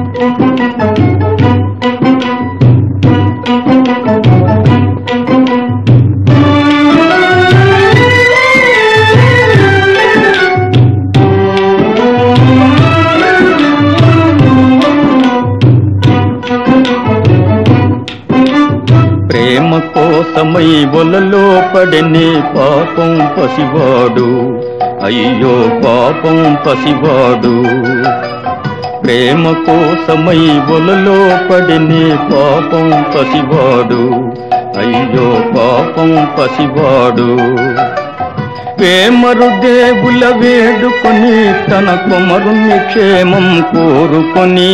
ప్రేమ కోసమై వలలో పడని పాపం పసివాడు అయ్యో పాపం పసివాడు ప్రేమ కోసమై వలలో పడని పాపం పసివాడు అయ్యో పాపం పసివాడు వేమరు దేవుల వేడుకొని తన కొమరుని క్షేమం కోరుకొని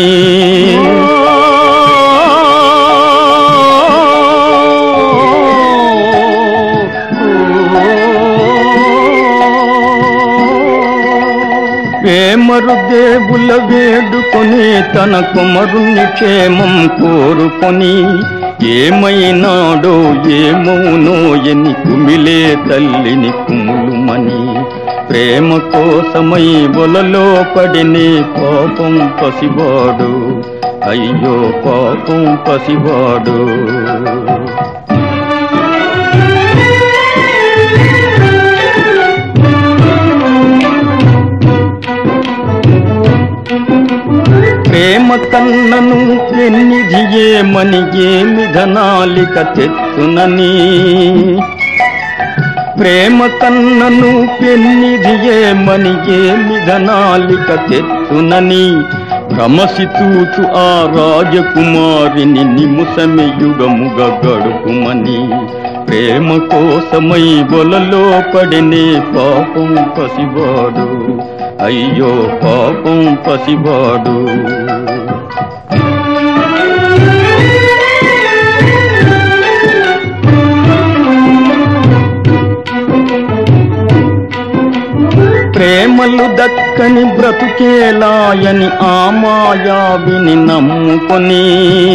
వేమరు దేవుల వేడుకొని తన కుమరుని క్షేమం కోరుకొని ఏమైనాడో ఏమౌనో ఎని కుమిలే తల్లిని కుములుమని ప్రేమ కోసమై వలలో పడినే పాపం పసివాడు అయ్యో పాపం పసివాడు ప్రేమ కన్నను పెన్నిధియేమని ఏమి ధనాలిక తెచ్చునని ప్రేమ కన్నను పెన్నిధియేమని ఏమి ధనాలిక తెచ్చునని భ్రమసి తూచు ఆ రాజకుమారిని నిముసమి యుగముగ గడుపుమని ప్రేమ కోసమై బొలలో పడినే పాపం పసివాడు అయ్యో పాపం పసివాడు ప్రేమలు దక్కని బ్రతుకేలాయని ఆ మాయావిని నమ్ముకొని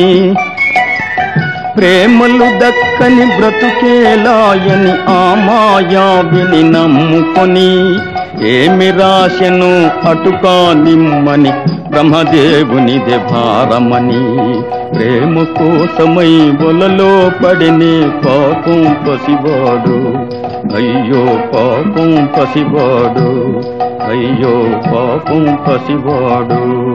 ప్రేమలు దక్కని బ్రతుకేలాయని ఆ మాయావిని నమ్ముకొని ఏమి రాశను అటుకా నిమ్మని బ్రహ్మదేవునిదే భారమని ప్రేమ కోసమై బొలలో పడినే పాపం పసివాడు అయ్యో పాపం పసివాడు అయ్యో పాపం పసివాడు